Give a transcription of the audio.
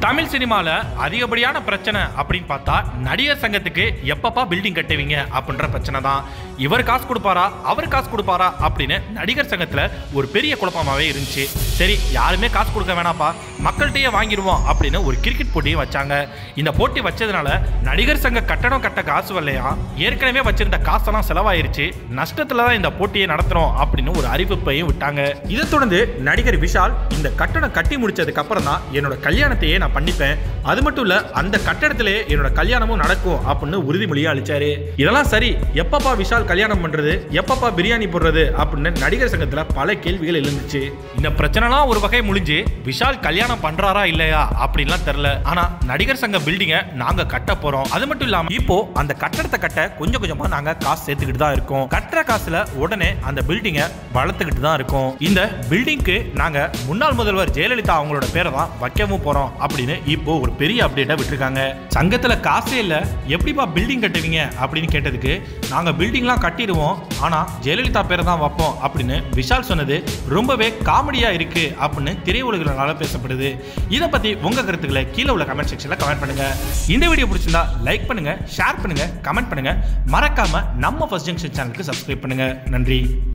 தமிழ் சினிமால அதிகப்படியான பிரச்சனை அப்படின்னு பார்த்தா நடிகர் சங்கத்துக்கு எப்பப்பா பில்டிங் கட்டுவீங்க அப்படின்ற பிரச்சனை தான் இவர் காசு கொடுப்பாரா அவர் காசு கொடுப்பாரா அப்படின்னு நடிகர் சங்கத்துல ஒரு பெரிய குழப்பமாவே இருந்துச்சு சரி யாருமே காசு கொடுக்க வேணாப்பா மக்கள்கிட்டயே வாங்கிடுவோம் அப்படின்னு ஒரு கிரிக்கெட் போட்டியும் வச்சாங்க இந்த போட்டி வச்சதுனால நடிகர் சங்க கட்டணம் கட்ட காசு வரலையா ஏற்கனவே வச்சிருந்த காசெல்லாம் செலவாயிருச்சு நஷ்டத்துல தான் இந்த போட்டியை நடத்துறோம் அப்படின்னு ஒரு அறிவிப்பையும் விட்டாங்க இதை தொடர்ந்து நடிகர் விஷால் இந்த கட்டணம் கட்டி முடிச்சதுக்கு அப்புறம் தான் என்னோட கல்யாணத்தையே நான் பண்ணிப்பேன் அது மட்டும் இல்ல அந்த கட்டடத்திலே என்னோட கல்யாணமும் நடக்கும் அப்படின்னு உறுதிமொழியை அளிச்சாரு இதெல்லாம் சரி எப்பப்பா விஷால் கல்யாணம் பண்றது எப்பப்பா பிரியாணி போடுறது அப்படின்னு நடிகர் சங்கத்துல பல கேள்விகள் எழுந்துச்சு இந்த பிரச்சனைலாம் ஒரு வகை முடிஞ்சு விஷால் கல்யாணம் பண்றாரா இல்லையா அப்படின்லாம் தெரியல ஆனா நடிகர் சங்க பில்டிங்கை நாங்க கட்ட போறோம் அது மட்டும் இல்லாம இப்போ அந்த கட்டடத்தை கட்ட கொஞ்சம் கொஞ்சமா நாங்க காசு சேர்த்துக்கிட்டு தான் இருக்கோம் கட்டுற காசுல உடனே அந்த பில்டிங்கை வளர்த்துக்கிட்டு தான் இருக்கோம் இந்த பில்டிங்க்கு நாங்க முன்னாள் முதல்வர் ஜெயலலிதா அவங்களோட பேரை தான் வைக்கவும் போறோம் அப்படின்னு இப்போ ஒரு பெரிய அப்டேட்டை விட்டுருக்காங்க சங்கத்துல காசே இல்ல எப்படிப்பா பில்டிங் கட்டுவீங்க அப்படின்னு கேட்டதுக்கு நாங்க பில்டிங்லாம் கட்டிடுவோம் ஆனா ஜெயலலிதா பேரை தான் வைப்போம் அப்படின்னு விஷால் சொன்னது ரொம்பவே காமெடியா இருக்கு அப்படின்னு திரையுலகங்களால பேசப்படுது இதை பத்தி உங்க கருத்துக்களை கீழே உள்ள கமெண்ட் செக்ஷன்ல கமெண்ட் பண்ணுங்க இந்த வீடியோ பிடிச்சிருந்தா லைக் பண்ணுங்க ஷேர் பண்ணுங்க கமெண்ட் பண்ணுங்க மறக்காம நம்ம ஃபர்ஸ்ட் ஜங்ஷன் சேனலுக்கு சப்ஸ்கிரைப் பண்ணுங்க நன்றி